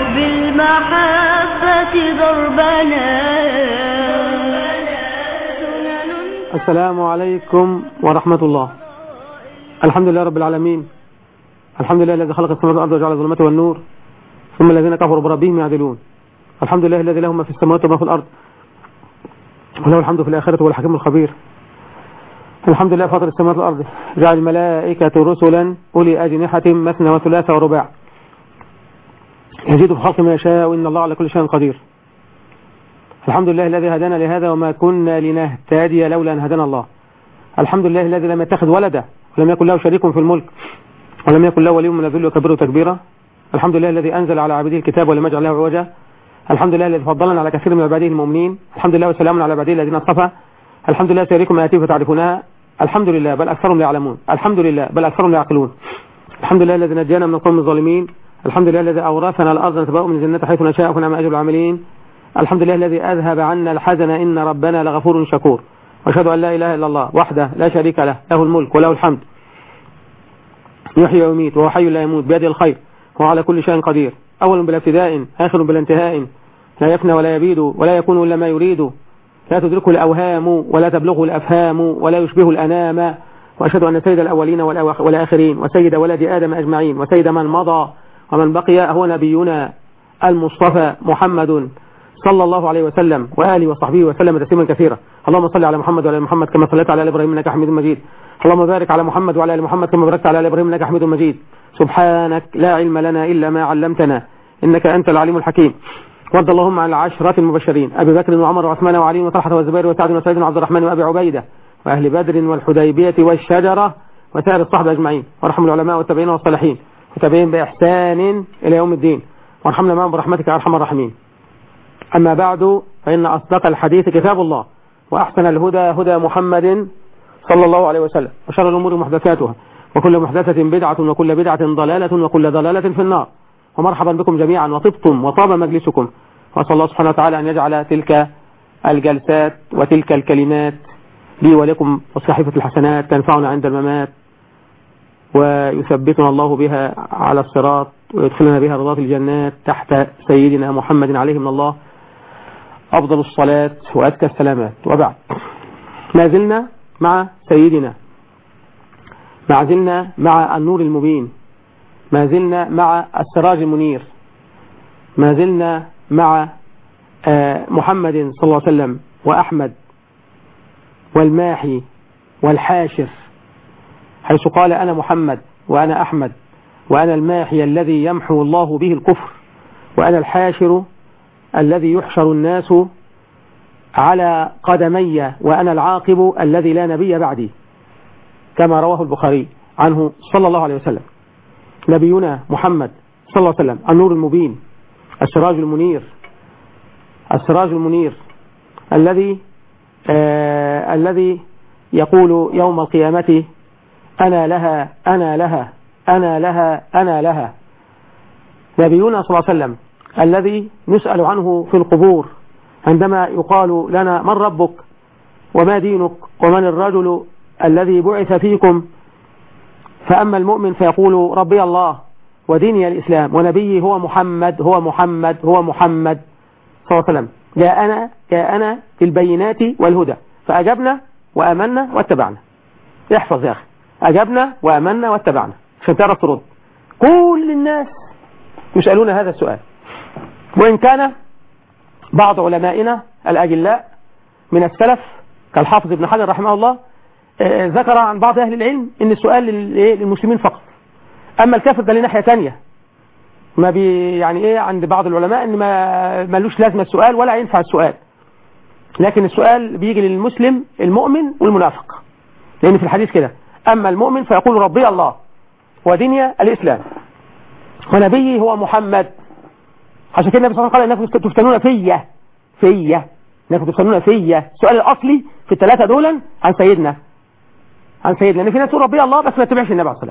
وبالمحبة ضربنا السلام عليكم ورحمة الله الحمد لله رب العالمين الحمد لله الذي خلق السماوات والأرض وجعل الظلمات والنور ثم الذين كفروا بربهم يعدلون الحمد لله الذي له ما في السماوات وما في الأرض وله الحمد في الآخرة والحكيم الخبير الحمد لله فاطر السماوات والأرض جعل الملائكة رسلا أولي أجنحة مثنى وثلاثة ورباع يزيد في خلق ما يشاء وإن الله على كل شيء قدير الحمد لله الذي هدانا لهذا وما كنا لنهتدي لولا أن هدانا الله الحمد لله الذي لم يتخذ ولدا ولم يكن له شريك في الملك ولم يكن له ولي من الذل وكبره تكبيرا الحمد لله الذي أنزل على عبده الكتاب ولم يجعل له عوجا الحمد لله الذي فضلنا على كثير من عباده المؤمنين الحمد لله وسلام على عباده الذين اصطفى الحمد لله سيريكم آياته فتعرفونها الحمد لله بل أكثرهم لا يعلمون الحمد لله بل أكثرهم لا يعقلون الحمد لله الذي نجانا من القوم الظالمين الحمد لله الذي أورثنا الأرض نتبوأ من الجنة حيث نشاء فنعم أجر العاملين الحمد لله الذي أذهب عنا الحزن إن ربنا لغفور شكور وأشهد أن لا إله إلا الله وحده لا شريك له له الملك وله الحمد يحيي ويميت وهو حي لا يموت بيده الخير وهو على كل شيء قدير أول بلا ابتداء آخر بلا انتهاء لا يفنى ولا يبيد ولا يكون إلا ما يريد لا تدركه الأوهام ولا تبلغه الأفهام ولا يشبه الأنام وأشهد أن سيد الأولين والأواخ- والآخرين وسيد ولد آدم أجمعين وسيد من مضى ومن بقي هو نبينا المصطفى محمد صلى الله عليه وسلم وآله وصحبه وسلم تسليما كثيرا اللهم صل على محمد وعلى آل محمد كما صليت على آل إبراهيم إنك حميد مجيد اللهم بارك على محمد وعلى آل محمد كما باركت على آل إبراهيم إنك حميد مجيد سبحانك لا علم لنا إلا ما علمتنا إنك أنت العليم الحكيم وارض اللهم عن العشرة المبشرين أبي بكر وعمر وعثمان وعلي وطلحة والزبير وسعد وسعيد وعبد الرحمن وأبي عبيدة وأهل بدر والحديبية والشجرة وسائر الصحابة أجمعين وارحم العلماء والتابعين والصالحين وتابعين بإحسان إلى يوم الدين وارحمنا معهم برحمتك يا أرحم الراحمين أما بعد فإن أصدق الحديث كتاب الله وأحسن الهدى هدى محمد صلى الله عليه وسلم وشر الأمور محدثاتها وكل محدثة بدعة وكل بدعة ضلالة وكل ضلالة في النار ومرحبا بكم جميعا وطبتم وطاب مجلسكم وأسأل الله سبحانه وتعالى أن يجعل تلك الجلسات وتلك الكلمات لي ولكم وصحيفة الحسنات تنفعنا عند الممات ويثبتنا الله بها على الصراط ويدخلنا بها رضات الجنات تحت سيدنا محمد عليه من الله أفضل الصلاة وأزكى السلامات وبعد ما زلنا مع سيدنا ما زلنا مع النور المبين ما زلنا مع السراج المنير ما زلنا مع آه، محمد صلى الله عليه وسلم وأحمد والماحي والحاشر حيث قال أنا محمد وأنا أحمد وأنا الماحي الذي يمحو الله به الكفر وأنا الحاشر الذي يحشر الناس على قدمي وأنا العاقب الذي لا نبي بعدي كما رواه البخاري عنه صلى الله عليه وسلم نبينا محمد صلى الله عليه وسلم النور المبين السراج المنير السراج المنير الذي آه الذي يقول يوم القيامة أنا لها أنا لها أنا لها أنا لها نبينا صلى الله عليه وسلم الذي نسأل عنه في القبور عندما يقال لنا من ربك وما دينك ومن الرجل الذي بعث فيكم فأما المؤمن فيقول ربي الله وديني الإسلام ونبيي هو محمد هو محمد هو محمد صلى الله عليه وسلم جاءنا جاءنا بالبينات والهدى فأجبنا وأمنا واتبعنا احفظ يا أخي أجبنا وأمنا واتبعنا عشان تعرف ترد كل الناس يسألون هذا السؤال وإن كان بعض علمائنا الأجلاء من السلف كالحافظ ابن حجر رحمه الله آه، ذكر عن بعض أهل العلم أن السؤال لل- إيه؟ للمسلمين فقط أما الكافر ده له ناحية تانية ما بي يعني إيه عند بعض العلماء أن ما ملوش لازمة السؤال ولا ينفع السؤال لكن السؤال بيجي للمسلم المؤمن والمنافق لأن في الحديث كده أما المؤمن فيقول ربي الله وديني الإسلام ونبيي هو محمد عشان كده النبي صلى الله عليه وسلم قال انكم تفتنون فيا فيا انكم تفتنون فيا السؤال الاصلي في الثلاثه دول عن سيدنا عن سيدنا لان في ناس تقول ربي الله بس ما تتبعش النبي عليه الصلاه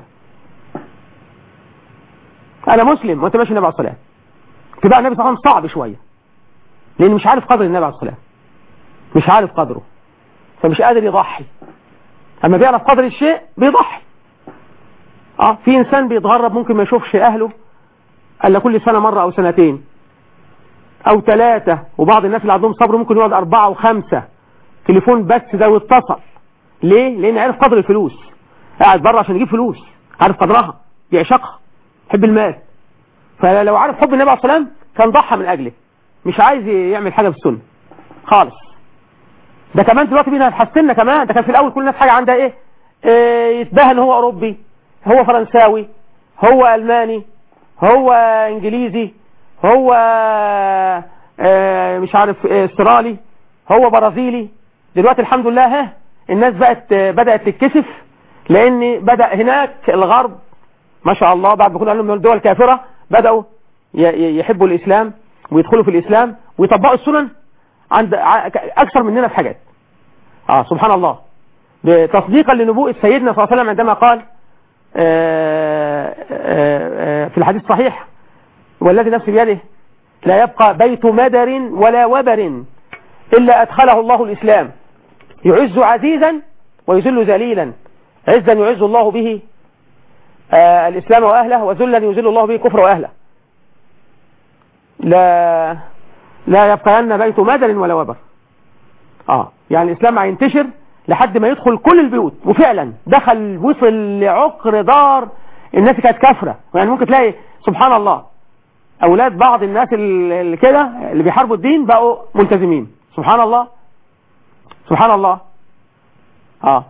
انا مسلم وانت ماشي النبي عليه الصلاه اتباع النبي صلى الله عليه وسلم صعب شويه لان مش عارف قدر النبي عليه الصلاه مش عارف قدره فمش قادر يضحي اما بيعرف قدر الشيء بيضحي اه في انسان بيتغرب ممكن ما يشوفش اهله الا كل سنة مرة او سنتين او ثلاثة وبعض الناس اللي عندهم صبر ممكن يقعد اربعة وخمسة تليفون بس ده واتصل ليه لان عرف قدر الفلوس قاعد بره عشان يجيب فلوس عارف قدرها بيعشقها يحب المال فلو عارف حب النبي عليه الصلاه والسلام كان ضحى من اجله مش عايز يعمل حاجه في السنه خالص ده كمان دلوقتي بينا هتحسنا كمان ده كان في الاول كل الناس حاجه عندها ايه, إيه يتباهى ان هو اوروبي هو فرنساوي هو الماني هو انجليزي هو آه مش عارف آه، استرالي هو برازيلي دلوقتي الحمد لله ها الناس بقت آه، بدأت تتكسف لان بدأ هناك الغرب ما شاء الله بعد ما كنا من الدول كافرة بدأوا ي- ي- يحبوا الإسلام ويدخلوا في الإسلام ويطبقوا السنن عند ع- أكثر مننا في حاجات آه سبحان الله تصديقا لنبوءة سيدنا صلى الله عليه وسلم عندما قال آه، آه، آه، في الحديث الصحيح والذي نفسي بيده لا يبقى بيت مدر ولا وبر إلا أدخله الله الإسلام يعز عزيزا ويذل ذليلا عزا يعز الله به آه، الإسلام وأهله وذلا يذل الله به الكفر وأهله لا لا يبقين بيت مدر ولا وبر اه يعني الإسلام هينتشر لحد ما يدخل كل البيوت وفعلا دخل وصل لعقر دار الناس كانت كافرة يعني ممكن تلاقي سبحان الله أولاد بعض الناس اللي كده اللي بيحاربوا الدين بقوا ملتزمين سبحان الله سبحان الله اه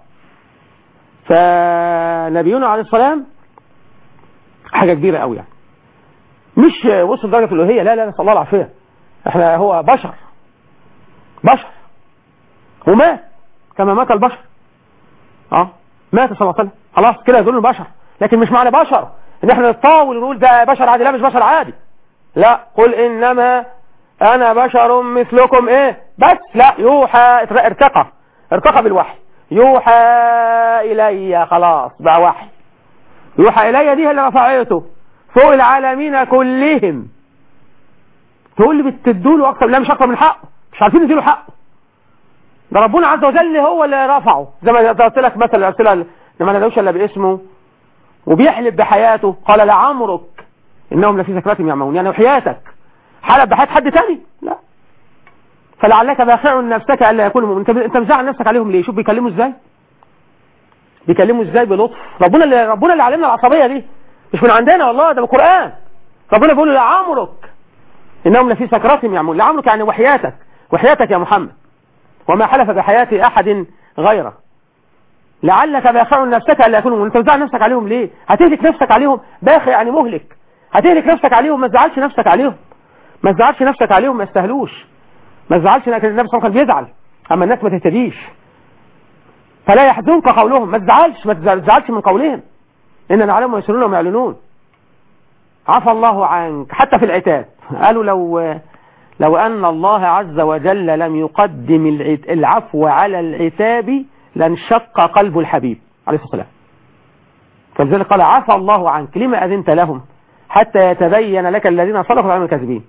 فنبينا عليه السلام حاجة كبيرة قوي يعني مش وصل درجة الألوهية لا لا نسأل الله العافية احنا هو بشر بشر ومات كما مات البشر اه مات صلى الله عليه وسلم خلاص كده يدل البشر لكن مش معنى بشر ان احنا نتطاول ونقول ده بشر عادي لا مش بشر عادي لا قل انما انا بشر مثلكم ايه بس لا يوحى ارتقى ارتقى بالوحي يوحى الي خلاص بقى وحي يوحى الي دي اللي رفعته فوق العالمين كلهم تقول لي بتدوله اكتر لا مش اكتر من حقه مش عارفين نديله حقه ده ربنا عز وجل هو اللي رفعه زي ما قلت لك مثل الامثله لما ندعوش الا باسمه وبيحلف بحياته قال لعمرك انهم لفي سكراتهم يعمون يعني وحياتك حلف بحياه حد تاني لا فلعلك باخع نفسك الا يكونوا مؤمنين انت انت مزعل نفسك عليهم ليه شوف بيكلموا ازاي بيكلموا ازاي بلطف ربنا اللي ربنا اللي علمنا العصبيه دي مش من عندنا والله ده بالقران ربنا بيقول لعمرك انهم لفي سكراتهم يعمون لعمرك يعني وحياتك وحياتك يا محمد وما حلف بحياة احد غيره لعلك باخع نفسك الا يكونوا مؤمنين انت مزعل نفسك عليهم ليه هتهلك نفسك عليهم باخع يعني مهلك هتهلك نفسك عليهم ما تزعلش نفسك عليهم ما تزعلش نفسك عليهم ما يستاهلوش ما تزعلش لكن النبي صلى الله عليه وسلم كان بيزعل اما الناس ما تهتديش فلا يحزنك قولهم ما تزعلش ما تزعلش من قولهم ان نعلم ويسرون وما يعلنون عفى الله عنك حتى في العتاب قالوا لو لو ان الله عز وجل لم يقدم العت- العفو على العتاب لانشق قلب الحبيب عليه الصلاه والسلام فلذلك قال عفى الله عنك لما اذنت لهم حتى يتبين لك الذين صدقوا وعملوا الكاذبين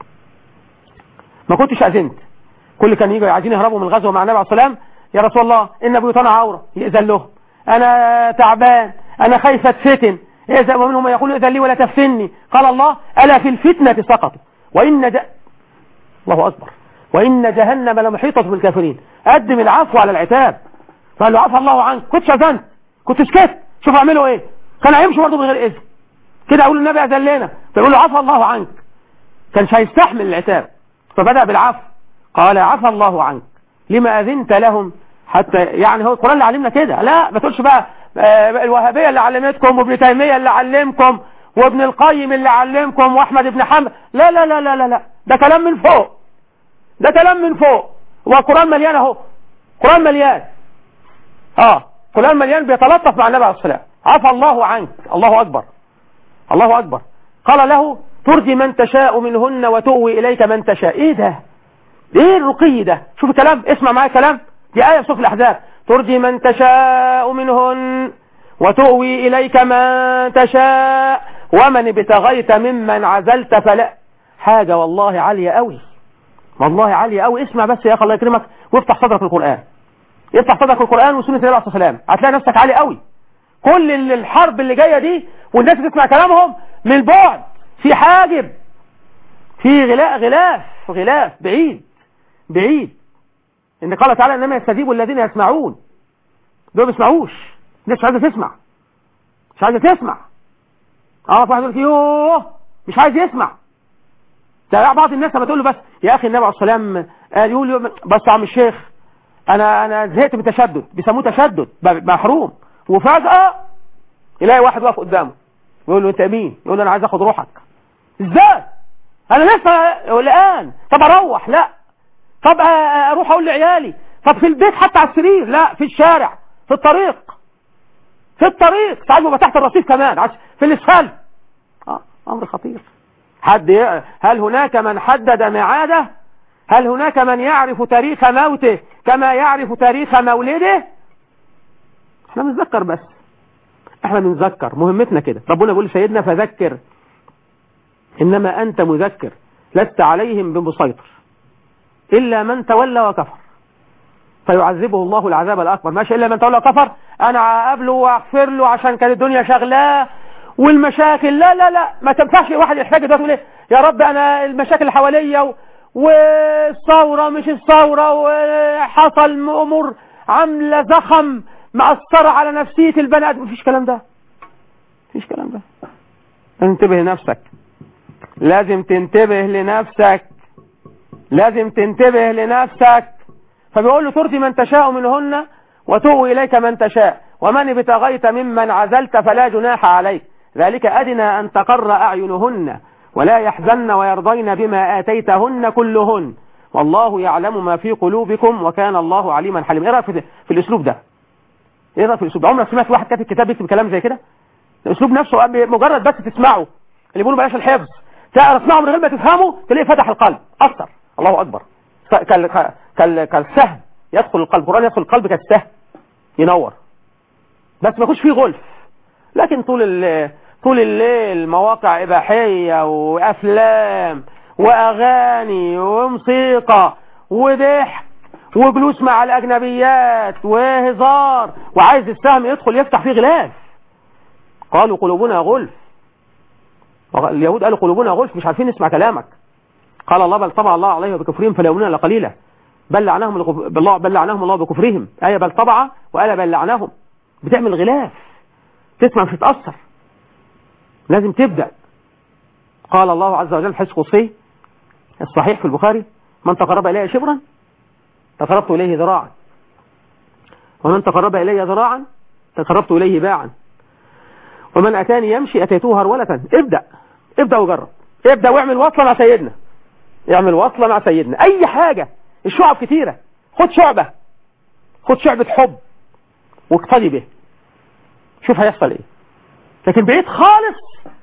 ما كنتش أذنت كل كان يجوا عايزين يهربوا من الغزوة مع النبي عليه الصلاة والسلام يا رسول الله إن بيوتنا عورة يأذن لهم أنا تعبان أنا خايف أتفتن إذا ومنهم من يقول إذن لي ولا تفتني قال الله ألا في الفتنة سقطوا وإن ج... الله أكبر وإن جهنم لمحيطة بالكافرين قدم العفو على العتاب قال له عفى الله عنك كنتش أذنت كنت سكت شوف أعملوا إيه كان هيمشوا برضه من غير إذن كده أقول النبي أذن لنا فيقول له عفى الله عنك كانش هيستحمل العتاب فبدأ بالعفو قال عفى الله عنك لما أذنت لهم حتى يعني هو القرآن اللي علمنا كده لا ما تقولش بقى آه، الوهابية اللي علمتكم وابن تيمية اللي علمكم وابن القيم اللي علمكم واحمد بن حنبل لا لا لا لا لا لا ده كلام من فوق ده كلام من فوق والقرآن مليان اهو قرآن مليان اه قرآن مليان بيتلطف مع النبي عليه الصلاة والسلام عفى الله عنك الله أكبر الله أكبر قال له ترجي من تشاء منهن وتؤوي إليك من تشاء إيه ده إيه الرقي ده شوف الكلام اسمع معايا الكلام دي آية في سورة الأحزاب ترجي من تشاء منهن وتؤوي إليك من تشاء ومن ابتغيت ممن عزلت فلا حاجة والله عالية قوي والله عالية قوي اسمع بس يا أخي الله يكرمك وافتح صدرك القرآن افتح صدرك القرآن وسنة النبي عليه الصلاة والسلام هتلاقي نفسك عالي قوي كل ال- الحرب اللي جاية دي والناس تسمع كلامهم من بعد في حاجب في غلاف غلاف غلاف بعيد بعيد ان قال تعالى انما يستجيب الذين يسمعون دول ما بيسمعوش الناس مش عايزه تسمع مش عايزه تسمع اه في واحد يقول لك يوه مش عايز يسمع ده بعض الناس لما تقول له بس يا اخي النبي عليه الصلاه والسلام قال يقول بس يا عم الشيخ انا انا زهقت من التشدد بيسموه تشدد محروم وفجاه يلاقي واحد واقف قدامه يقول له انت مين يقول له انا عايز اخد روحك ازاي انا لسه الان طب اروح لا طب اروح اقول لعيالي طب في البيت حتى على السرير لا في الشارع في الطريق في الطريق ساعات بيبقى تحت الرصيف كمان في الاسفل اه امر خطير حد ي... هل هناك من حدد ميعاده هل هناك من يعرف تاريخ موته كما يعرف تاريخ مولده احنا بنذكر بس احنا بنذكر مهمتنا كده ربنا بيقول سيدنا فذكر انما انت مذكر لست عليهم بمسيطر الا من تولى وكفر فيعذبه الله العذاب الاكبر ماشي الا من تولى وكفر انا اقابله واغفر له عشان كانت الدنيا شغلاه والمشاكل لا لا لا ما تنفعش واحد يحتاج دلوقتي يقول يا رب انا المشاكل اللي حواليا و... والثورة مش الثورة وحصل امور عاملة زخم مأثرة على نفسية البني ادم مفيش كلام ده مفيش كلام ده انتبه لنفسك لازم تنتبه لنفسك لازم تنتبه لنفسك فبيقول له ترضي من تشاء منهن وتؤوي إليك من تشاء ومن ابتغيت ممن عزلت فلا جناح عليك ذلك أدنى أن تقر أعينهن ولا يحزن ويرضين بما آتيتهن كلهن والله يعلم ما في قلوبكم وكان الله عليما حليما ايه رايك في, في الاسلوب ده ايه رايك في الاسلوب ده عمرك سمعت واحد كاتب كتاب يكتب كلام زي كده الاسلوب نفسه مجرد بس تسمعه اللي بيقولوا بلاش الحفظ تسمعه من غير ما تفهمه تلاقيه فتح القلب اثر الله اكبر كالسهم يدخل القلب القران يدخل القلب كالسهم ينور بس ما يكونش فيه غلف لكن طول الليل طول الليل مواقع إباحية وأفلام وأغاني وموسيقى وضحك وجلوس مع الأجنبيات وهزار وعايز السهم يدخل يفتح فيه غلاف قالوا قلوبنا غلف اليهود قالوا قلوبنا غلف مش عارفين نسمع كلامك قال الله بل طبع الله عليه بكفرهم فلا يؤمنون الا قليلا بل لعنهم بالله بل لعنهم الله بكفرهم آية بل طبع وآية بل لعنهم بتعمل غلاف تسمع مش تتأثر لازم تبدأ قال الله عز وجل حديث قصي الصحيح في البخاري من تقرب إلي شبرا تقربت إليه ذراعا ومن تقرب إلي ذراعا تقربت إليه باعا ومن أتاني يمشي أتيته هرولة ابدأ ابدأ وجرب ابدأ واعمل وصلة مع سيدنا اعمل وصلة مع سيدنا أي حاجة الشعب كتيرة خد شعبة خد شعبة حب واقتدي به شوف هيحصل ايه لكن بعيد خالص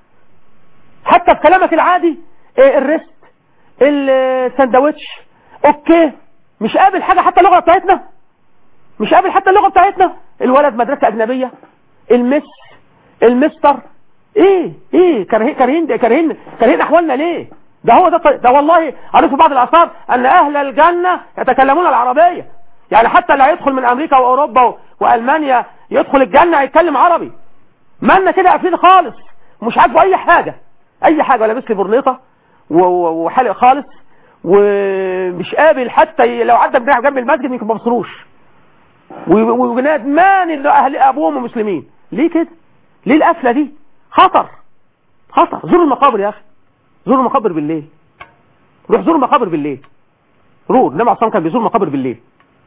حتى في كلامك العادي إيه الريست الساندوتش اوكي مش قابل حاجة حتى اللغة بتاعتنا مش قابل حتى اللغة بتاعتنا الولد مدرسة أجنبية المس المستر ايه ايه كارهين كارهين كارهين كارهين احوالنا ليه ده هو ده ده والله قريت في بعض الاثار ان اهل الجنة يتكلمون العربية يعني حتى اللي هيدخل من امريكا واوروبا والمانيا يدخل الجنة هيتكلم عربي مالنا كده قافلين خالص ومش عاجبه اي حاجة اي حاجة لابس لي برنيطة وحالق خالص ومش قابل حتى لو عدى جنب المسجد يمكن ما بصروش وندمان ان اهل ابوهم مسلمين ليه كده ليه القفله دي خطر خطر زوروا المقابر يا اخي زوروا المقابر بالليل روح زوروا المقابر بالليل روح النبي عليه كان بيزور المقابر بالليل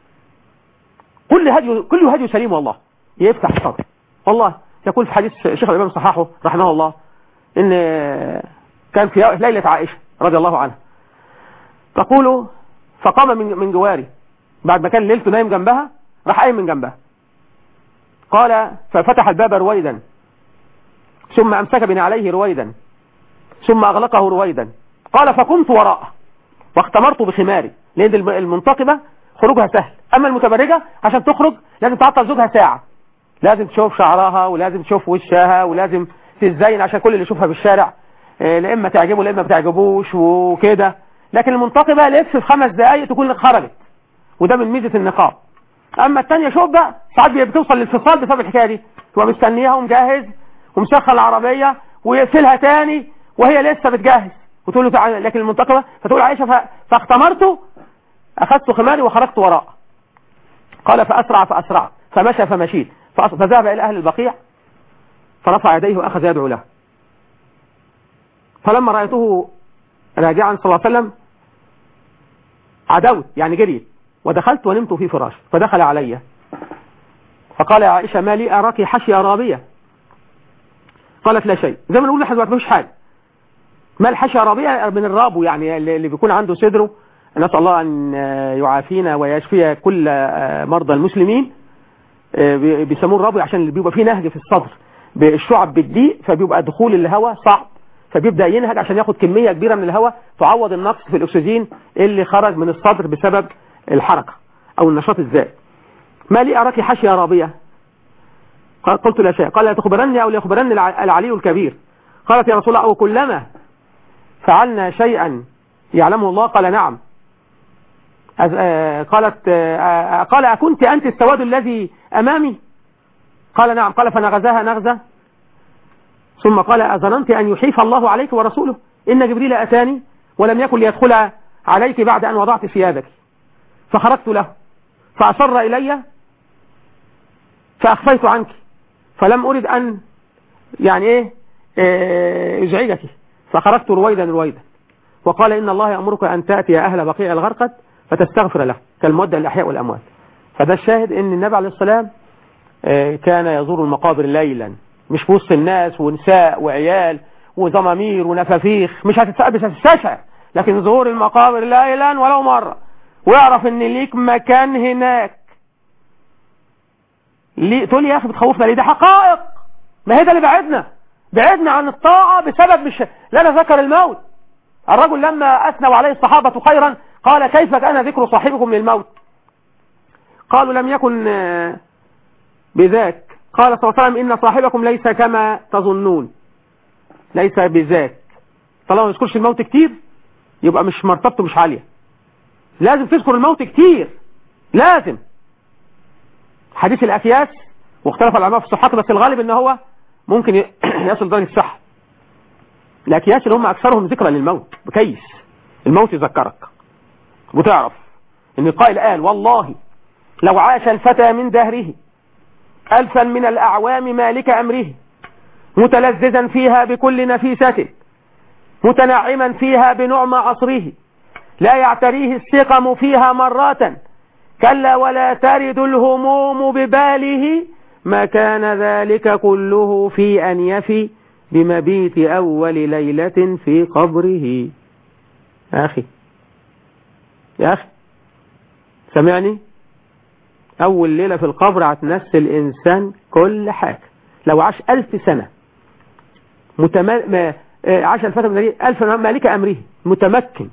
كل هدي كل هدي سليم والله يفتح الصدر والله يقول في حديث شيخ الامام صححه رحمه الله ان كان في ليله عائشه رضي الله عنها تقول فقام من من جواري بعد ما كان ليلته نايم جنبها راح قايم من جنبها قال ففتح الباب رويدا ثم امسك بنا عليه رويدا ثم اغلقه رويدا قال فقمت وراءه واختمرت بخماري لان المنتقبه خروجها سهل اما المتبرجه عشان تخرج لازم تعطل زوجها ساعه لازم تشوف شعرها ولازم تشوف وشها ولازم تتزين عشان كل اللي يشوفها في الشارع لا اما تعجبه لا اما ما بتعجبوش وكده لكن المنتقبه لف في خمس دقائق تكون خرجت وده من ميزه النقاب اما الثانيه شوف بقى ساعات بتوصل للفصال بسبب الحكايه دي تبقى مستنيها ومجهز ومسخن العربيه ويقفلها تاني وهي لسه بتجهز وتقول له تعالى لكن المنتقبة فتقول عائشة ف- فاختمرت أخذت خماري وخرجت وراء قال فأسرع فأسرع فمشى فمشيت فأص- فذهب إلى أهل البقيع فرفع يديه وأخذ يدعو له فلما رأيته راجعا صلى الله عليه وسلم عدوت يعني جريت ودخلت ونمت في فراش فدخل علي فقال يا عائشة ما لي أراك حشية رابية قالت لا شيء زي ما نقول لحد دلوقتي مفيش حاجة ما الحشية رابية من الرابو يعني اللي اللي بيكون عنده صدره نسأل الله أن يعافينا ويشفي كل مرضى المسلمين بي- بيسموه الرابو عشان اللي بيبقى فيه نهج في الصدر الشعب بتضيق فبيبقى دخول الهواء صعب فبيبدأ ينهج عشان ياخد كمية كبيرة من الهواء تعوض النقص في الأكسجين اللي خرج من الصدر بسبب الحركة أو النشاط الزائد ما لي أراك حشية رابية قال- قلت لا شيء قال لا تخبرني أو ليخبرني الع- العلي الكبير قالت يا رسول الله أو كلما فعلنا شيئا يعلمه الله قال نعم أز- آه، قالت آه، آه، قال أكنت أنت السواد الذي أمامي قال نعم قال فنغزاها نغزة ثم قال أظننت أن يحيف الله عليك ورسوله إن جبريل أتاني ولم يكن ليدخل عليك بعد أن وضعت ثيابك فخرجت له فأصر إلي فأخفيت عنك فلم أرد أن يعني إيه آه، أزعجك فخرجت رويدا رويدا وقال إن الله يأمرك أن تأتي أهل بقيع الغرقد فتستغفر له كالمودة الأحياء والأموات فده الشاهد إن النبي عليه السلام آه، كان يزور المقابر ليلا مش في وسط الناس ونساء وعيال وزمامير ونفافيخ مش هتتس- مش هتستشعر لكن زور المقابر ليلا ولو مرة واعرف ان ليك مكان هناك ليه تقول لي يا اخي بتخوفنا ليه ده حقائق ما هي ده اللي بعدنا بعدنا عن الطاعة بسبب مش لا نذكر الموت الرجل لما أثنوا عليه الصحابة خيرا قال كيف كان ذكر صاحبكم للموت قالوا لم يكن آه، بذاك قال صلى الله عليه وسلم إن صاحبكم ليس كما تظنون ليس بذاك طالما ما يذكرش الموت كتير يبقى مش مرتبته مش عالية لازم تذكر الموت كتير لازم حديث الأكياس واختلف العلماء في صحته بس الغالب ان هو ممكن ي- يصل درجة الصحة الأكياس اللي هم أكثرهم ذكرى للموت بكيس الموت يذكرك وتعرف ان القائل قال والله لو عاش الفتى من دهره ألفا من الأعوام مالك أمره متلذذا فيها بكل نفيسة متنعما فيها بنعم عصره لا يعتريه السقم فيها مرات كلا ولا ترد الهموم بباله ما كان ذلك كله في أن يفي بمبيت أول ليلة في قبره يا أخي يا أخي سمعني أول ليلة في القبر هتنسي الإنسان كل حاجة لو عاش ألف سنة متم... ما... آه، عاش الفتى من ألف مالك أمره متمكن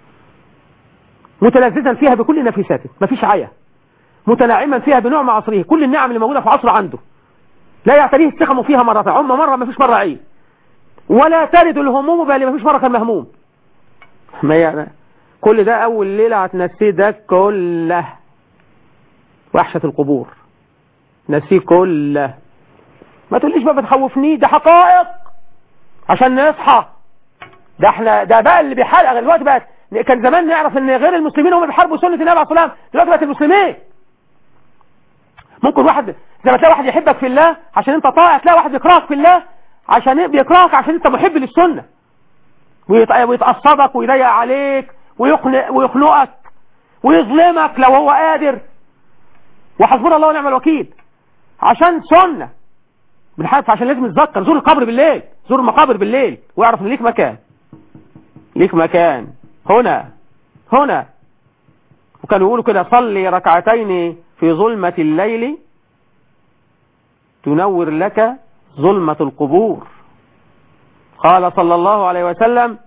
متلذذا فيها بكل نفيساته مفيش عيا متناعما فيها بنعم عصره كل النعم اللي موجودة في عصره عنده لا يعتريه السقم فيها مرة عم مرة مفيش مرة عيب ولا ترد الهموم بل مفيش مرة كان مهموم ما يعني كل ده أول ليلة هتنسيه ده كله وحشة القبور نسيه كله ما تقوليش ما بتخوفني ده حقائق عشان نصحى ده احنا ده بقى اللي بيحرق دلوقتي بقى كان زمان نعرف ان غير المسلمين هم بيحاربوا سنة النبي عليه الصلاة والسلام دلوقتي بقت المسلمين ممكن واحد زي ما تلاقي واحد يحبك في الله عشان انت طائع تلاقي واحد يكرهك في الله عشان بيكرهك عشان انت محب للسنة ويت- ويتعصبك ويضيق عليك ويخنق ويخنقك ويظلمك لو هو قادر وحسبنا الله ونعم الوكيل عشان سنة بنحارب عشان لازم نتذكر زور القبر بالليل زور المقابر بالليل واعرف ان ليك مكان ليك مكان هنا هنا وكانوا يقولوا كده صلي ركعتين في ظلمة الليل تنور لك ظلمة القبور قال صلى الله عليه وسلم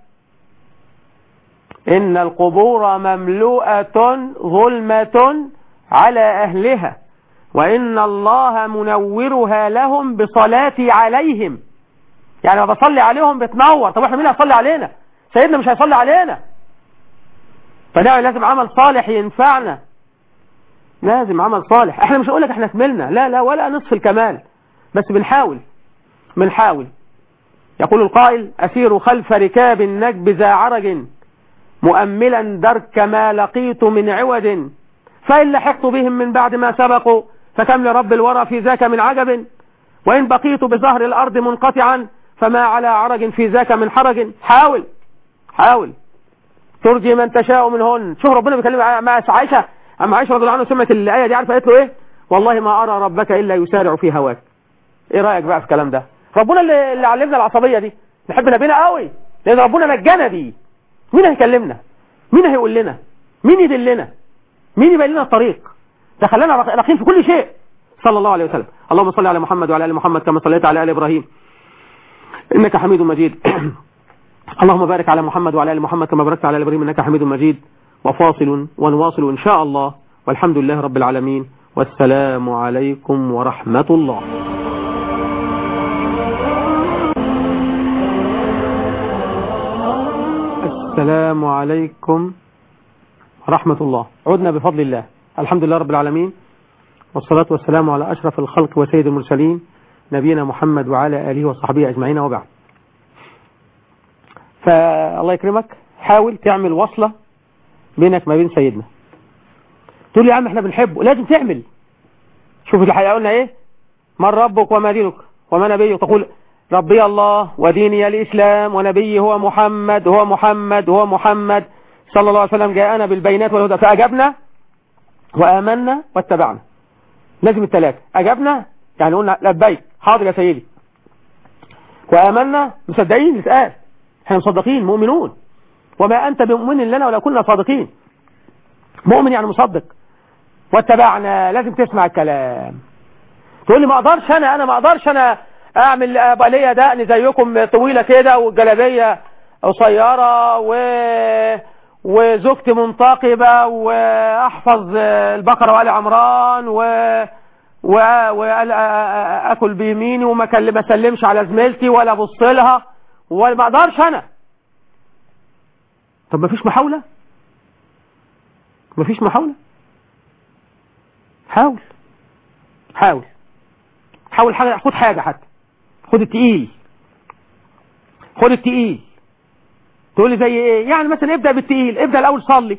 إن القبور مملوءة ظلمة على أهلها وإن الله منورها لهم بصلاتي عليهم يعني ما بصلي عليهم بتنور طب احنا مين هيصلي علينا سيدنا مش هيصلي علينا فنعمل لازم عمل صالح ينفعنا لازم عمل صالح احنا مش هقول لك احنا كملنا لا لا ولا نصف الكمال بس بنحاول بنحاول يقول القائل أسير خلف ركاب النجب ذا عرج مؤملا درك ما لقيت من عوج فإن لحقت بهم من بعد ما سبقوا فكم لرب الورى في ذاك من عجب وإن بقيت بظهر الأرض منقطعا فما على عرج في ذاك من حرج حاول حاول ترجي من تشاء منهن شوف ربنا بيكلم مع عائشة أما عائشة رضي الله عنها سمعت الآية دي عارفة قالت له إيه والله ما أرى ربك إلا يسارع في هواك إيه رأيك بقى في الكلام ده ربنا اللي, اللي علمنا العصبية دي نحب نبينا قوي لأن ربنا نجانا بيه مين هيكلمنا مين هيقول لنا مين يدلنا مين يبين لنا الطريق ده خلانا راقين في كل شيء صلى الله عليه وسلم اللهم صل على محمد وعلى ال محمد كما صليت على ال ابراهيم انك حميد مجيد اللهم بارك على محمد وعلى ال محمد كما باركت على ال ابراهيم انك حميد مجيد وفاصل ونواصل ان شاء الله والحمد لله رب العالمين والسلام عليكم ورحمه الله السلام عليكم ورحمة الله عدنا بفضل الله الحمد لله رب العالمين والصلاة والسلام على أشرف الخلق وسيد المرسلين نبينا محمد وعلى آله وصحبه أجمعين وبعد فالله يكرمك حاول تعمل وصلة بينك ما بين سيدنا تقول لي يا عم احنا بنحبه لازم تعمل شوف الحقيقة قلنا ايه من ربك وما دينك وما نبيك تقول ربي الله وديني الإسلام ونبي هو محمد هو محمد هو محمد صلى الله عليه وسلم جاءنا بالبينات والهدى فأجبنا وآمنا واتبعنا لازم الثلاثة أجبنا يعني قلنا لبيك حاضر يا سيدي وآمنا مصدقين نسأل احنا مصدقين مؤمنون وما أنت بمؤمن لنا ولا كنا صادقين مؤمن يعني مصدق واتبعنا لازم تسمع الكلام تقول لي ما اقدرش انا انا ما اقدرش انا اعمل ابقى ليا دقن زيكم طويله كده والجلابيه قصيره و وزوجتي منتقبه واحفظ البقره وال عمران و واكل بيميني وما ما اسلمش على زميلتي ولا ابص لها وما اقدرش انا طب ما فيش محاوله ما فيش محاوله حاول حاول حاول حاجه خد حاجه حتى خد التقيل خد التقيل تقول لي زي ايه يعني مثلا ابدا بالتقيل ابدا الاول صلي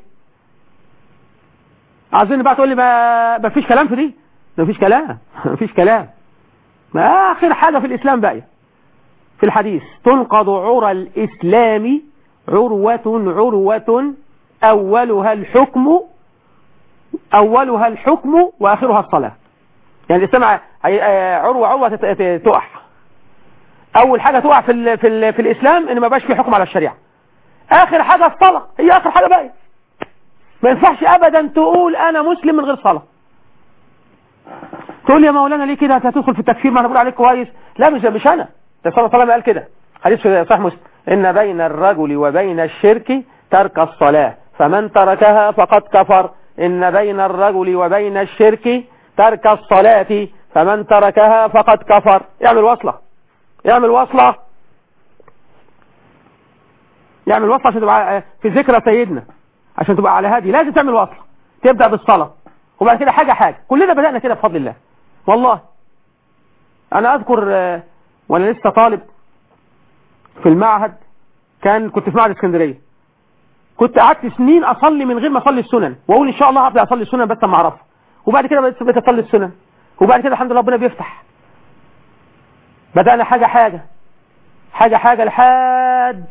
عايزين بقى تقول لي ما ما فيش كلام في دي ما فيش كلام ما فيش كلام ما اخر حاجه في الاسلام بقى في الحديث تنقض عرى الاسلام عروه عروه اولها الحكم اولها الحكم واخرها الصلاه يعني الاسلام عروه عروه تقع اول حاجة تقع في ال في ال في الاسلام ان ما بقاش في حكم على الشريعة اخر حاجة الصلاة هي اخر حاجة بقى ما ينفعش ابدا تقول انا مسلم من غير صلاة تقول يا مولانا ليه كده هتدخل في التكفير ما انا بقول عليك كويس لا مش مش انا ده صلى الله عليه وسلم قال كده حديث في صحيح مسلم ان بين الرجل وبين الشرك ترك الصلاة فمن تركها فقد كفر ان بين الرجل وبين الشرك ترك الصلاة فمن تركها فقد كفر يعمل وصله يعمل وصلة يعمل وصلة عشان تبقى في ذكرى سيدنا عشان تبقى على هادي لازم تعمل وصلة تبدأ بالصلاة وبعد كده حاجة حاجة كلنا بدأنا كده بفضل الله والله أنا أذكر وأنا لسه طالب في المعهد كان كنت في معهد اسكندرية كنت قعدت سنين أصلي من غير ما أصلي السنن وأقول إن شاء الله هبدأ أصلي السنن بس ما أعرفها وبعد كده بقيت أصلي السنن وبعد كده الحمد لله ربنا بيفتح بدأنا حاجة حاجة حاجة حاجة لحد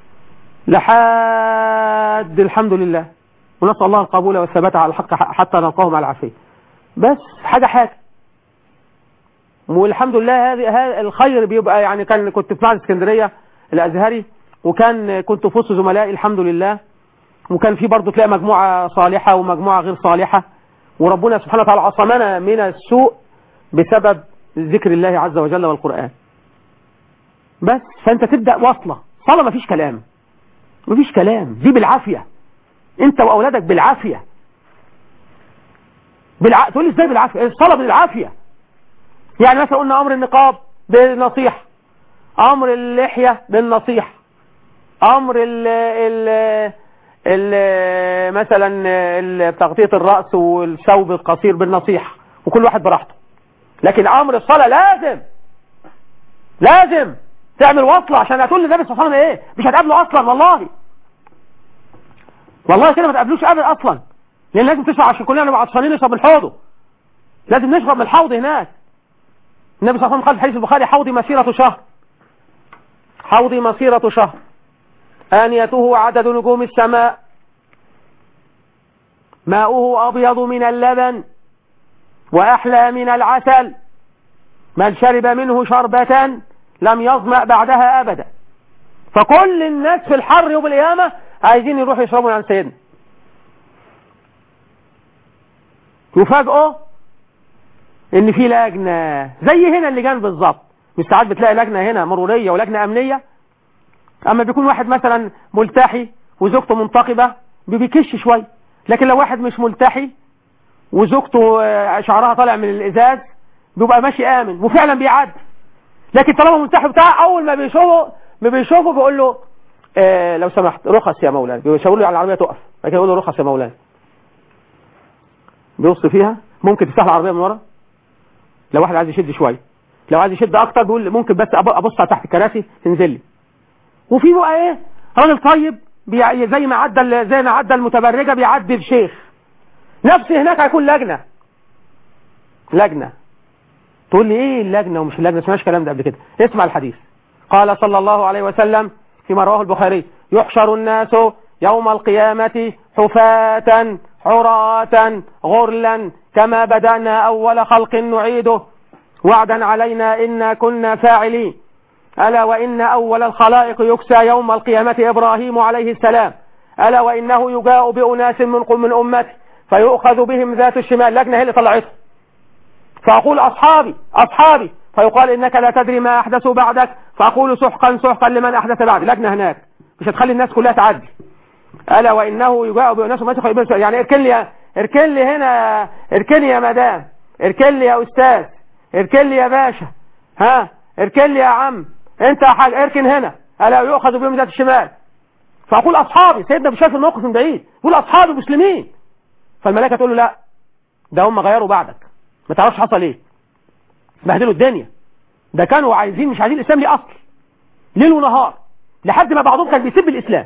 لحد الحمد لله ونسأل الله القبول والثبات على الحق حتى نلقاهم على العافية بس حاجة حاجة والحمد لله هذه هذا الخير بيبقى يعني كان كنت في معهد اسكندرية الأزهري وكان كنت في وسط زملائي الحمد لله وكان في برضه تلاقي مجموعة صالحة ومجموعة غير صالحة وربنا سبحانه وتعالى عصمنا من السوء بسبب ذكر الله عز وجل والقرآن بس فانت تبدأ وصلة صلاة مفيش كلام مفيش كلام دي بالعافية انت واولادك بالعافية بالع... تقول لي ازاي بالعافية الصلاة بالعافية يعني مثلا قلنا امر النقاب بالنصيحة امر اللحية بالنصيحة امر ال ال ال مثلا تغطية الرأس والثوب القصير بالنصيحة وكل واحد براحته لكن امر الصلاة لازم لازم تعمل وصلة عشان هتقول للنبي صلى الله عليه وسلم ايه مش هتقابله اصلا والله والله كده ما تقابلوش ابدا اصلا لان لازم تشرب عشان كلنا نبقى عطشانين نشرب من حوضه لازم نشرب من الحوض هناك النبي صلى الله عليه وسلم قال في حديث البخاري حوضي مسيرة شهر حوضي مسيرة شهر آنيته عدد نجوم السماء ماؤه أبيض من اللبن وأحلى من العسل من شرب منه شربة لم يظمأ بعدها أبدا فكل الناس في الحر يوم القيامة عايزين يروحوا يشربوا عن سيدنا يفاجئوا ان في لجنة زي هنا اللي جان بالظبط مش ساعات بتلاقي لجنة هنا مرورية ولجنة امنية اما بيكون واحد مثلا ملتحي وزوجته منتقبة بيكش شوية لكن لو واحد مش ملتحي وزوجته آه، شعرها طالع من الازاز بيبقى ماشي امن وفعلا بيعدي لكن طالما ملتحي بتاع اول ما بيشوفه ما بيشوفه بيقول له آه لو سمحت رخص يا مولانا بيشاور له على العربيه تقف بعد كده يقول له رخص يا مولانا بيبص فيها ممكن تفتح العربيه من ورا لو واحد عايز يشد شويه لو عايز يشد اكتر بيقول ممكن بس أب- ابص على تحت الكراسي تنزل لي وفي بقى ايه راجل طيب بيع- زي ما عدى ال- زي ما عدى المتبرجه بيعدي الشيخ نفس هناك هيكون لجنه لجنه تقول لي ايه اللجنه ومش اللجنه ما سمعناش الكلام ده قبل كده اسمع الحديث قال صلى الله عليه وسلم فيما رواه البخاري يحشر الناس يوم القيامة حفاة عراة غرلا كما بدأنا أول خلق نعيده وعدا علينا إنا كنا فاعلين ألا وإن أول الخلائق يكسى يوم القيامة إبراهيم عليه السلام ألا وإنه يجاء بأناس من قم من أمته فيؤخذ بهم ذات الشمال لجنة هي اللي طلعته فأقول أصحابي أصحابي فيقال إنك لا تدري ما أحدثوا بعدك فأقول سحقا سحقا لمن أحدث بعد لجنة هناك مش هتخلي الناس كلها تعدي ألا وإنه يجاء بأناس أمته فيبقى يعني اركن لي اركن لي هنا اركن يا مدام اركن لي يا أستاذ اركن لي يا باشا ها اركن لي يا عم انت يا حاج اركن هنا ألا يؤخذ بهم ذات الشمال فأقول أصحابي سيدنا مش شايف الموقف من بعيد يقول أصحابي مسلمين فالملائكة تقول له لا ده هم غيروا بعدك ما تعرفش حصل ايه بهدلوا الدنيا ده كانوا عايزين مش عايزين الاسلام ليه اصل ليل ونهار لحد ما بعضهم كان بيسب الاسلام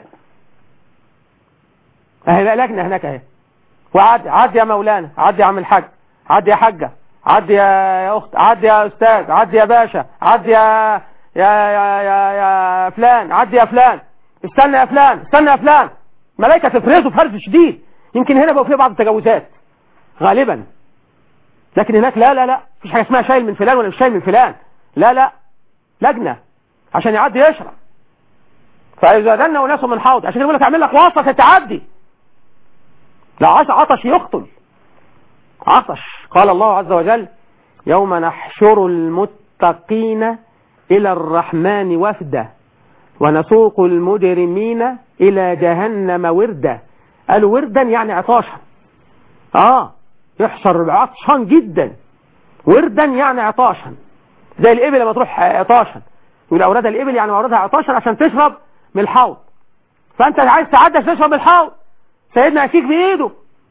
اهي بقى لجنه هناك اهي وعد عد يا مولانا عد يا عم الحاج عد يا حاجه عد يا يا اخت عد يا استاذ عد يا باشا عد يا يا يا يا, يا فلان عد يا فلان استنى يا فلان استنى يا فلان ملائكه تفرزه فرز شديد يمكن هنا بقى فيه بعض التجاوزات غالبا لكن هناك لا لا لا مفيش حاجه اسمها شايل من فلان ولا مش شايل من فلان لا لا لجنه عشان يعدي يشرب فاذا دنا وناس من حوض عشان يقول لك اعمل لك واسطه تعدي لا عش عطش يقتل عطش قال الله عز وجل يوم نحشر المتقين الى الرحمن وفدا ونسوق المجرمين الى جهنم وردا قالوا وردا يعني عطاشا اه يحشر عطشان جدا وردا يعني عطاشا زي الإبل لما تروح عطاشا يقول أوراد الإبل يعني أوردها عطاشا عشان تشرب من الحوض فأنت عايز تعدي عشان تشرب من الحوض سيدنا يكفيك بإيده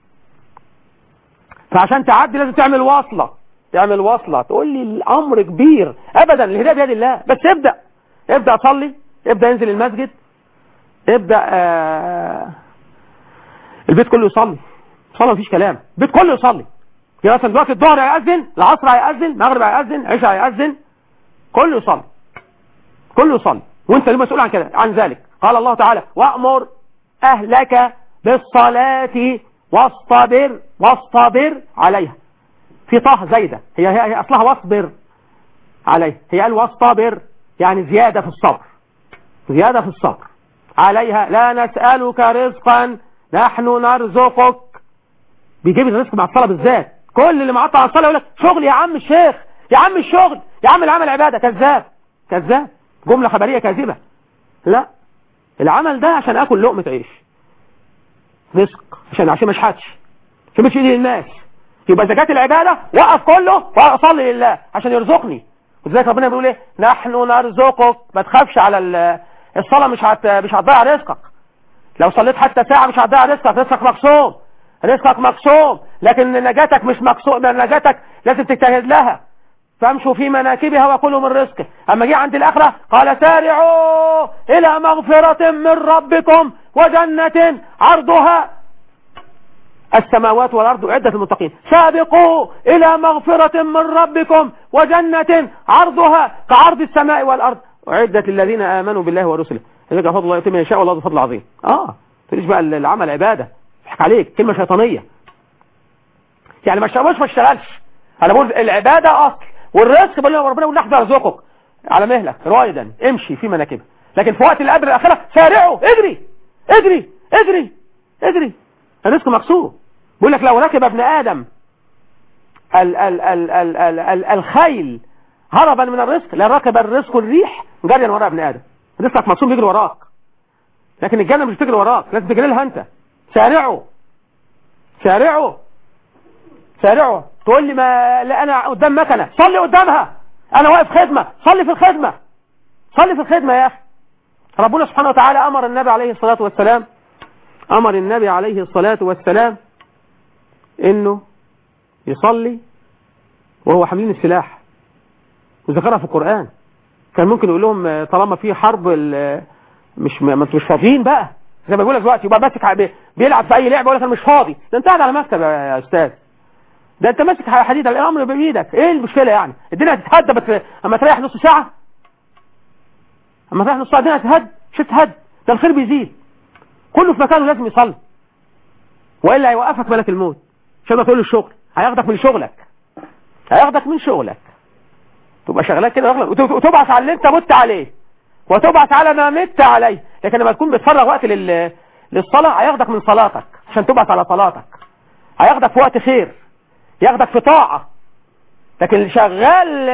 فعشان تعدي لازم تعمل واصلة تعمل واصلة تقول لي الأمر كبير أبدا الهداية بيد الله بس ابدأ ابدأ صلي ابدأ انزل المسجد ابدأ آه البيت كله يصلي صلاه مفيش كلام البيت كله يصلي يا مثلا دلوقتي الظهر هيأذن العصر هيأذن المغرب هيأذن عشاء هيأذن كله يصلي كله يصلي وانت اللي مسؤول عن كده عن ذلك قال الله تعالى وأمر أهلك بالصلاة واصطبر واصطبر عليها في طه زايدة هي, هي, هي أصلها واصبر عليها هي قال واصطبر يعني زيادة في الصبر زيادة في الصبر عليها لا نسألك رزقا نحن نرزقك بيجيب الرزق مع الصلاة بالذات كل اللي معطل على الصلاة يقول لك شغل يا عم الشيخ يا عم الشغل يا عم العمل عبادة كذاب كذاب جملة خبرية كاذبة لا العمل ده عشان اكل لقمة عيش رزق عشان عشان ما اشحتش عشان مش ايدي للناس يبقى زكاة العبادة وقف كله واصلي لله عشان يرزقني وذلك ربنا بيقول ايه نحن نرزقك ما تخافش على ال- الصلاة مش هت مش هتضيع رزقك لو صليت حتى ساعة مش هتضيع رزقك رزقك مقسوم رزقك مقسوم لكن نجاتك مش مقسوم نجاتك لازم تجتهد لها فامشوا في مناكبها وكلوا من رزقه اما جه عند الاخره قال سارعوا الى مغفرة من ربكم وجنة عرضها السماوات والارض عدة المتقين سابقوا الى مغفرة من ربكم وجنة عرضها كعرض السماء والارض اعدت للذين امنوا بالله ورسله ذلك فضل الله يتم من يشاء والله ذو فضل عظيم اه تقوليش بقى العمل عباده يضحك عليك كلمه شيطانيه يعني ما اشتغلش ما اشتغلش انا بقول العباده اصل والرزق بقول ربنا يقول نحن نرزقك على مهلك رويدا امشي في مناكبها لكن في وقت القدر الاخره سارعوا اجري اجري اجري اجري الرزق مقصود بيقول لك لو ركب ابن ادم ال ال ال ال ال ال الخيل هربا من الرزق لركب الرزق الريح جريا وراء ابن ادم رزقك مقسوم يجري وراك لكن الجنه مش بتجري وراك لازم تجري لها انت سارعوا سارعوا سارعوا تقول لي ما لا انا قدام مكنه صلي قدامها انا واقف خدمه صلي في الخدمه صلي في الخدمه يا اخي ربنا سبحانه وتعالى امر النبي عليه الصلاه والسلام امر النبي عليه الصلاه والسلام انه يصلي وهو حاملين السلاح وذكرها في القرآن كان ممكن يقول لهم طالما في حرب مش ما انتوا مش فاضيين بقى زي ما بيقول لك دلوقتي يبقى ماسك بيلعب في اي لعبه يقول لك انا مش فاضي ده انت قاعد على مكتب يا استاذ ده انت ماسك حديد الامر بايدك ايه المشكله يعني الدنيا هتتهدى بس اما تريح نص ساعه اما تريح نص ساعه الدنيا هتتهد مش هتتهد ده الخير بيزيد كله في مكانه لازم يصلي والا هيوقفك ملك الموت عشان ما تقول الشغل هياخدك من شغلك هياخدك من شغلك تبقى شغلك كده وتبعث على اللي انت مت عليه وتبعث على ما مت عليه لكن لما تكون بتفرغ وقت لل... للصلاة هياخدك من صلاتك عشان تبعث على صلاتك هياخدك في وقت خير ياخدك في طاعة لكن شغال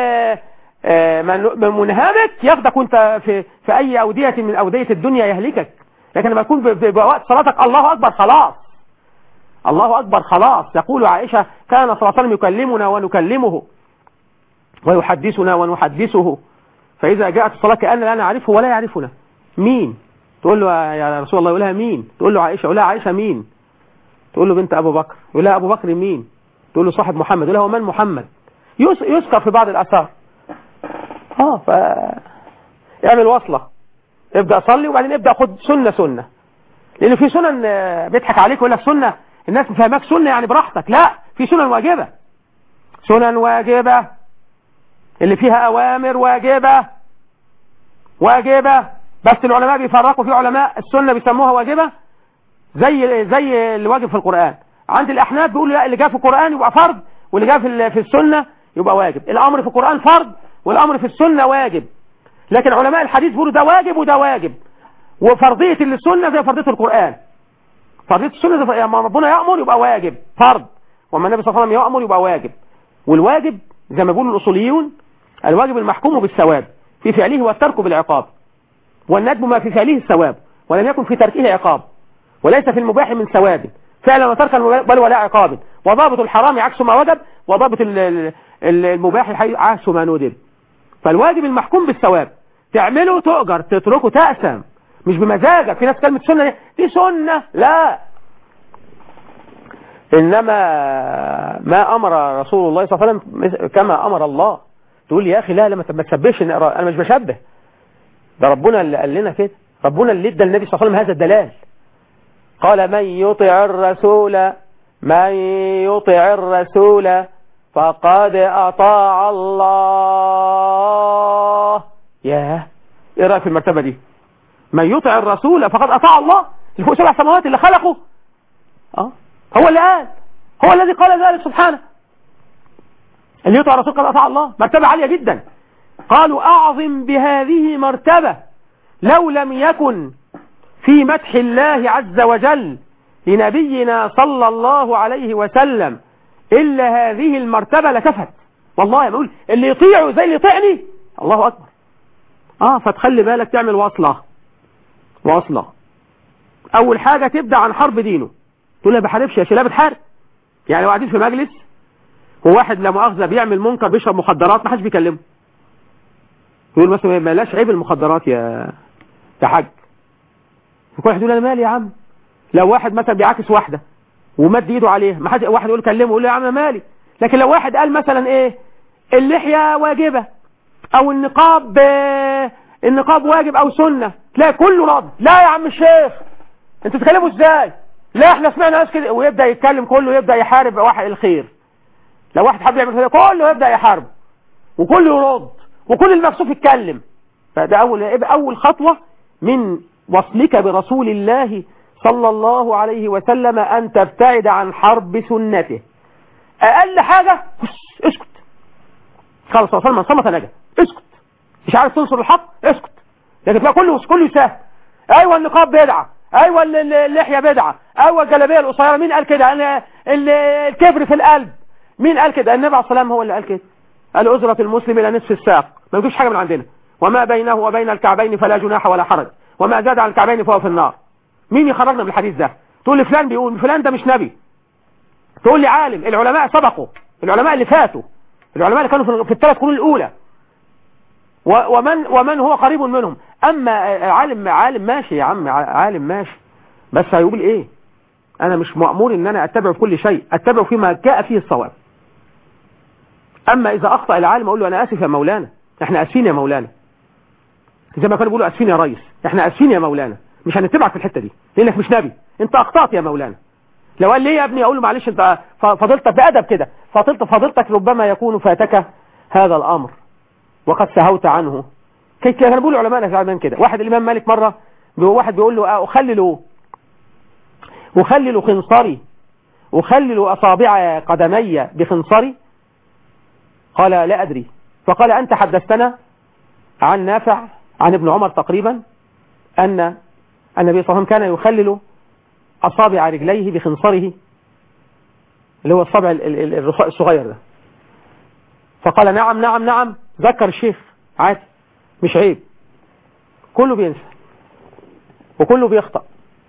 منهمك ياخدك وانت في في اي اودية من اودية الدنيا يهلكك لكن لما تكون بوقت صلاتك الله اكبر خلاص الله أكبر خلاص يقول عائشة كان صلى الله عليه وسلم يكلمنا ونكلمه ويحدثنا ونحدثه فإذا جاءت الصلاة كأن لا نعرفه ولا يعرفنا مين تقول له يا رسول الله يقول لها مين تقول له عائشة يقول لها عائشة مين تقول له بنت أبو بكر يقول لها أبو بكر مين تقول له صاحب محمد يقول لها ومن محمد يذكر في بعض الآثار اه ف اعمل وصلة ابدأ صلي وبعدين ابدأ خد سنة سنة لأن في سنن بيضحك عليك ويقول لك سنة الناس فهمك سنة يعني براحتك لا في سنن واجبة سنن واجبة اللي فيها أوامر واجبة واجبة بس العلماء بيفرقوا في علماء السنة بيسموها واجبة زي زي اللي واجب في القرآن عند الأحناف بيقولوا لا اللي جاء في القرآن يبقى فرض واللي جاء في في السنة يبقى واجب الأمر في القرآن فرض والأمر في السنة واجب لكن علماء الحديث بيقولوا ده واجب وده واجب وفرضية اللي السنة زي فرضية القرآن فرضية السنة زي لما ربنا يأمر يبقى واجب فرض وما النبي صلى الله عليه وسلم يأمر يبقى واجب والواجب زي ما بيقولوا الأصوليون الواجب المحكوم بالثواب في فعله والترك بالعقاب والندب ما في فعله الثواب ولم يكن في تركه عقاب وليس في المباح من ثواب فعلا وتركا بل ولا عقاب وضابط الحرام عكس ما وجب وضابط المباح عكس ما ندب فالواجب المحكوم بالثواب تعمله تؤجر تتركه تأسم مش بمزاجك في ناس كلمة سنة دي, دي سنة لا إنما ما أمر رسول الله صلى الله عليه وسلم كما أمر الله تقول لي يا أخي لا لا ما تشبهش أنا مش بشبه ده ربنا اللي قال لنا كده ربنا اللي ادى النبي صلى الله عليه وسلم هذا الدلال قال من يطع الرسول من يطع الرسول فقد أطاع الله ياه ايه رأيك في المرتبة دي من يطع الرسول فقد أطاع الله اللي فوق سبع سماوات اللي خلقه اه هو اللي قال هو الذي قال ذلك سبحانه اللي يطع الرسول قد أطاع الله مرتبة عالية جدا قالوا أعظم بهذه مرتبة لو لم يكن في مدح الله عز وجل لنبينا صلى الله عليه وسلم إلا هذه المرتبة لكفت والله بقول اللي يطيعه زي اللي يطيعني الله أكبر آه فتخلي بالك تعمل واصلة واصلة أول حاجة تبدأ عن حرب دينه تقول لا بحاربش يا شلا بتحارب يعني لو قاعدين في مجلس وواحد لا مؤاخذة بيعمل منكر بيشرب مخدرات ما حدش بيكلمه يقول مثلا ما لاش عيب المخدرات يا يا حاج فكل واحد يقول انا مالي يا عم لو واحد مثلا بيعاكس واحده ومد ايده عليها ما حد واحد يقول كلمه يقول له يا عم مالي لكن لو واحد قال مثلا ايه اللحية واجبة او النقاب آه، النقاب واجب او سنة تلاقي كله رد لا يا عم الشيخ انتوا بتتكلموا ازاي لا احنا سمعنا ناس كده ويبدأ يتكلم كله يبدأ يحارب واحد الخير لو واحد حب يعمل كده كله يبدأ يحارب وكله يرد وكل المكسوف يتكلم فده اول يبقى اول خطوة من وصلك برسول الله صلى الله عليه وسلم ان تبتعد عن حرب سنته اقل حاجة اسكت خلاص صلى الله صمت نجا اسكت مش عارف تنصر الحق اسكت لكن تلاقي كله كله يساهم ايوه النقاب بدعه ايوه ال- ال- اللحيه بدعه ايوه الجلابيه القصيره مين قال كده أنا- ال- الكبر في القلب مين قال كده النبي عليه الصلاه والسلام هو اللي قال كده قال أزرة المسلم إلى نصف الساق ما يجيش حاجة من عندنا وما بينه وبين الكعبين فلا جناح ولا حرج وما زاد عن الكعبين فهو في النار مين يخرجنا من الحديث ده تقول لي فلان بيقول فلان ده مش نبي تقول لي عالم العلماء سبقوا العلماء اللي فاتوا العلماء اللي كانوا في- في الثلاث قرون الأولى و- ومن ومن هو قريب منهم أما عالم عالم ماشي يا عم ع- عالم ماشي بس هيقول إيه أنا مش مأمور إن أنا أتبع في كل شيء أتبع فيما جاء فيه الصواب أما إذا أخطأ العالم أقول له أنا آسف يا مولانا إحنا آسفين يا مولانا زي ما كانوا بيقولوا آسفين يا ريس إحنا آسفين يا مولانا مش هنتبعك في الحتة دي لأنك مش نبي أنت أخطأت يا مولانا لو قال لي يا ابني أقول له معلش أنت ف- فضلتك بأدب كده فضلت فضلتك ربما يكون فاتك هذا الأمر وقد سهوت عنه كي كان بيقول علماء زمان كده واحد الإمام مالك مرة بيقول- واحد بيقول له آه، أخلل أخلل خنصري أخلل أصابع قدمي بخنصري قال لا أدري فقال أنت حدثتنا عن نافع عن ابن عمر تقريبا أن النبي صلى الله عليه وسلم كان يخلل أصابع رجليه بخنصره اللي هو الصبع ال- ال- الرخاء الصغير ده فقال نعم نعم نعم ذكر الشيخ عادي مش عيب كله بينسى وكله بيخطأ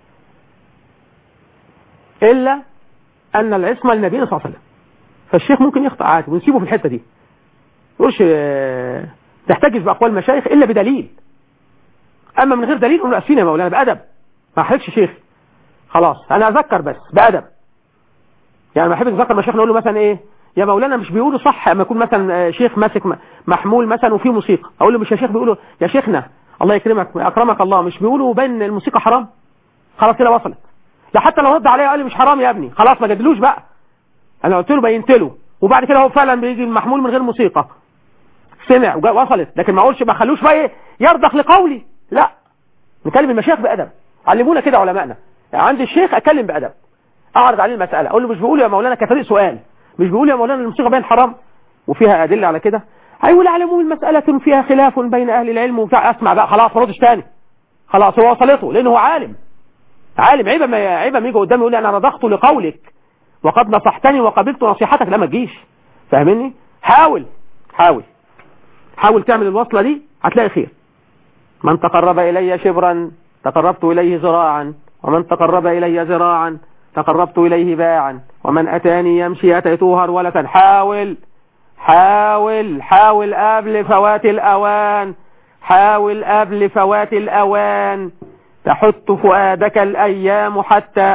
إلا أن العصمة للنبي صلى الله عليه وسلم فالشيخ ممكن يخطأ عادي ونسيبه في الحتة دي يقولش آه، تحتجز بأقوال المشايخ إلا بدليل أما من غير دليل نقول له أسفين يا مولانا بأدب ما أحرجش شيخ خلاص أنا أذكر بس بأدب يعني ما أحب أتذكر مشايخ نقول له مثلا إيه يا مولانا مش بيقولوا صح اما يكون مثلا آه، شيخ ماسك م- محمول مثلا وفيه موسيقى اقول له مش يا شيخ بيقولوا يا شيخنا الله يكرمك اكرمك الله مش بيقولوا بين الموسيقى حرام خلاص كده وصلت لا حتى لو رد عليا قال لي مش حرام يا ابني خلاص ما جدلوش بقى انا قلت له بينت له وبعد كده هو فعلا بيجي المحمول من غير موسيقى سمع وجا- وصلت لكن ما اقولش ما خلوش بقى إيه يرضخ لقولي لا نكلم المشايخ بادب علمونا كده علمائنا يعني عند الشيخ اتكلم بادب اعرض عليه المساله اقول له مش بيقول يا مولانا كطريق سؤال مش بيقول يا مولانا الموسيقى باين حرام وفيها ادله على كده هيقول على العموم المساله فيها خلاف بين اهل العلم وبتاع اسمع بقى خلاص ما ردش تاني خلاص هو وصلته لانه هو عالم عالم عيب ما عيب ما يجي قدامي يقول لي انا رضخت لقولك وقد نصحتني وقبلت نصيحتك لا ما تجيش فاهمني حاول حاول حاول تعمل الوصلة دي هتلاقي خير من تقرب إلي شبرا تقربت إليه ذراعا ومن تقرب إلي ذراعا تقربت إليه باعا ومن أتاني يمشي أتيته هرولة حاول حاول حاول قبل فوات الأوان حاول قبل فوات الأوان تحط فؤادك الأيام حتى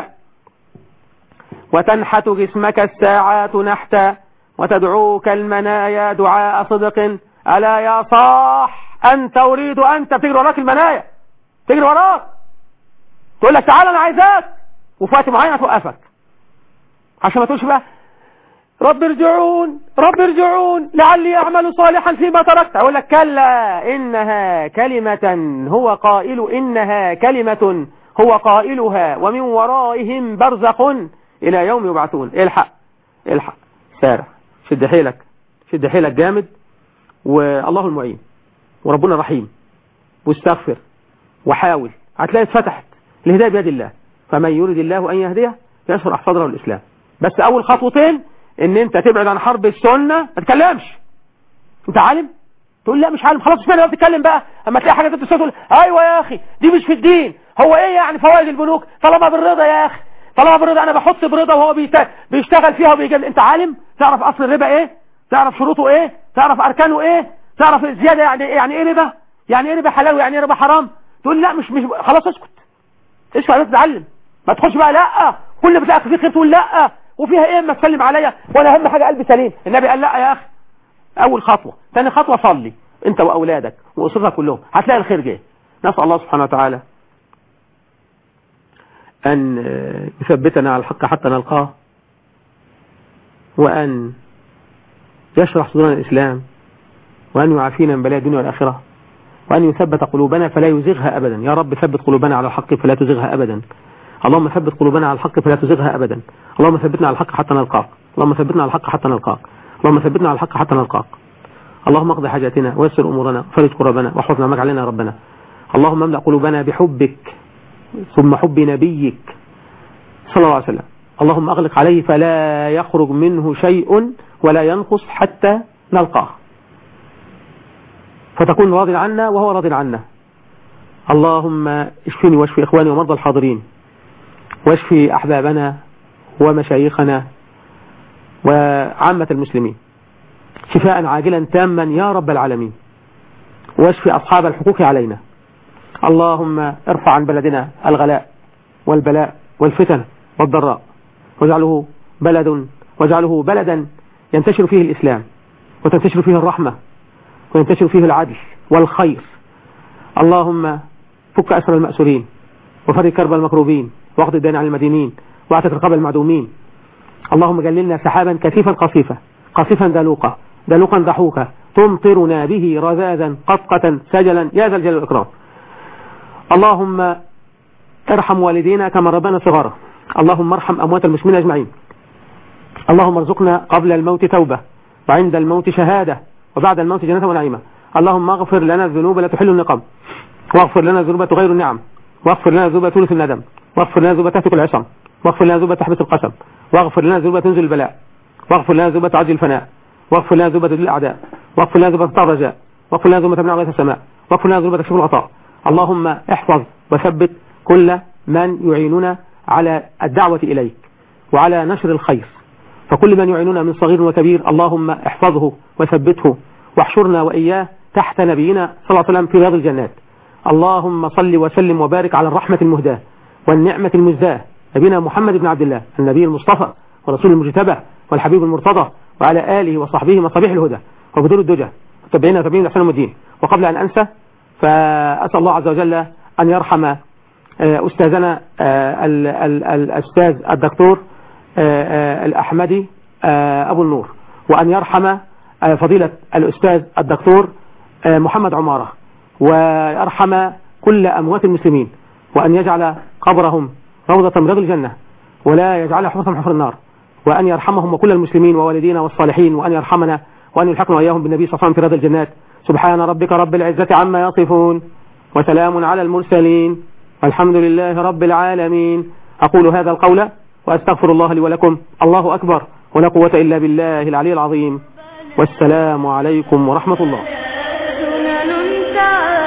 وتنحت جسمك الساعات نحتا وتدعوك المنايا دعاء صدق ألا يا صاح أنت أريد أنت بتجري وراك المنايا تجري وراك تقول لك تعال أنا عايزاك وفي وقت معين توقفك عشان ما تقولش بقى رب ارجعون رب ارجعون لعلي أعمل صالحا فيما تركت أقول لك كلا إنها كلمة هو قائل إنها كلمة هو قائلها ومن ورائهم برزخ إلى يوم يبعثون الحق الحق سارع شد حيلك شد حيلك جامد والله المعين وربنا رحيم واستغفر وحاول هتلاقي اتفتحت الهداية بيد الله فمن يريد الله أن يهديه يشرح صدره الإسلام بس أول خطوتين ان انت تبعد عن حرب السنة ما تتكلمش انت عالم تقول لا مش عالم خلاص اشمعنى بقى بتتكلم بقى اما تلاقي حاجه تتصل تقول ايوه يا اخي دي مش في الدين هو ايه يعني فوائد البنوك طالما بالرضا يا اخي طالما بالرضا انا بحط برضا وهو بيت- بيشتغل فيها وبيجل انت عالم تعرف اصل الربا ايه تعرف شروطه ايه تعرف اركانه ايه تعرف الزياده يعني ايه يعني ايه ربا يعني ايه ربا حلال ويعني ايه ربا حرام تقول لا مش مش خلاص اسكت اسكت بس تتعلم ما تخش بقى لا كل بتاعك فيه خير تقول لا وفيها ايه اما تسلم عليا وانا اهم حاجه قلبي سليم النبي قال لا يا اخي اول خطوة ثاني خطوة صلي انت واولادك واسرتك كلهم هتلاقي الخير جاي نسأل الله سبحانه وتعالى ان يثبتنا على الحق حتى نلقاه وان يشرح صدورنا الاسلام وان يعافينا من بلاء الدنيا والاخره وأن يثبت قلوبنا فلا يزغها أبدا يا رب ثبت قلوبنا على الحق فلا تزغها أبدا اللهم ثبت قلوبنا على الحق فلا تزغها أبدا اللهم ثبتنا على الحق حتى نلقاك اللهم ثبتنا على الحق حتى نلقاك اللهم ثبتنا على الحق حتى نلقاك اللهم اقضي حاجاتنا ويسر أمورنا وفرج كربنا واحفظ نعمك علينا يا ربنا اللهم املأ قلوبنا بحبك ثم حب نبيك صلى الله عليه وسلم اللهم أغلق عليه فلا يخرج منه شيء ولا ينقص حتى نلقاه فتكون راض عنا وهو راض عنا اللهم اشفني واشفي إخواني ومرضى الحاضرين واشفي أحبابنا ومشايخنا وعامة المسلمين شفاء عاجلا تاما يا رب العالمين واشفي أصحاب الحقوق علينا اللهم ارفع عن بلدنا الغلاء والبلاء والفتن والضراء واجعله بلد واجعله بلدا ينتشر فيه الإسلام وتنتشر فيه الرحمة وينتشر فيه العدل والخير اللهم فك أسر المأسورين وفرج كرب المكروبين واقض الدين عن المدينين واعتق رقاب المعدومين اللهم جللنا سحابا كثيفا قصيفا قصيفا دلوقا دلوقا ضحوكا تمطرنا به رذاذا قطقة سجلا يا ذا الجلال والإكرام اللهم ارحم والدينا كما ربنا صغارا اللهم ارحم أموات المسلمين أجمعين اللهم ارزقنا قبل الموت توبة وعند الموت شهادة وبعد الموت جنة ونعيمة اللهم اغفر لنا الذنوب لا تحل النقم واغفر لنا الذنوب تغير النعم واغفر لنا الذنوب تورث الندم واغفر لنا الذنوب تهتك العصم واغفر لنا الذنوب تحبس القسم واغفر لنا الذنوب تنزل البلاء واغفر لنا الذنوب تعجل الفناء واغفر لنا الذنوب تدل الأعداء واغفر لنا الذنوب تطار الرجاء واغفر لنا الذنوب تمنع غيث السماء واغفر لنا الذنوب تكشف الغطاء اللهم احفظ وثبت كل من يعيننا على الدعوة إليك وعلى نشر الخير فكل من يعيننا من صغير وكبير اللهم احفظه وثبته واحشرنا وإياه تحت نبينا صلى الله عليه وسلم في رياض الجنات اللهم صل وسلم وبارك على الرحمة المهداة والنعمة المزداة نبينا محمد بن عبد الله النبي المصطفى ورسول المجتبى والحبيب المرتضى وعلى آله وصحبه مصابيح الهدى وبدور الدجى وتابعين وتابعين لحسن الدين وقبل أن أنسى فأسأل الله عز وجل أن يرحم أستاذنا الأستاذ الدكتور الأحمدي أبو النور وأن يرحم فضيلة الأستاذ الدكتور محمد عمارة ويرحم كل أموات المسلمين وأن يجعل قبرهم روضة من رياض الجنة ولا يجعلها حفرة من حفر النار وأن يرحمهم وكل المسلمين ووالدينا والصالحين وأن يرحمنا وأن يلحقنا وإياهم بالنبي صلى الله عليه وسلم في رياض الجنات سبحان ربك رب العزة عما يصفون وسلام على المرسلين والحمد لله رب العالمين أقول هذا القول وأستغفر الله لي ولكم الله أكبر ولا قوة إلا بالله العلي العظيم والسلام عليكم ورحمة الله سنن تعالى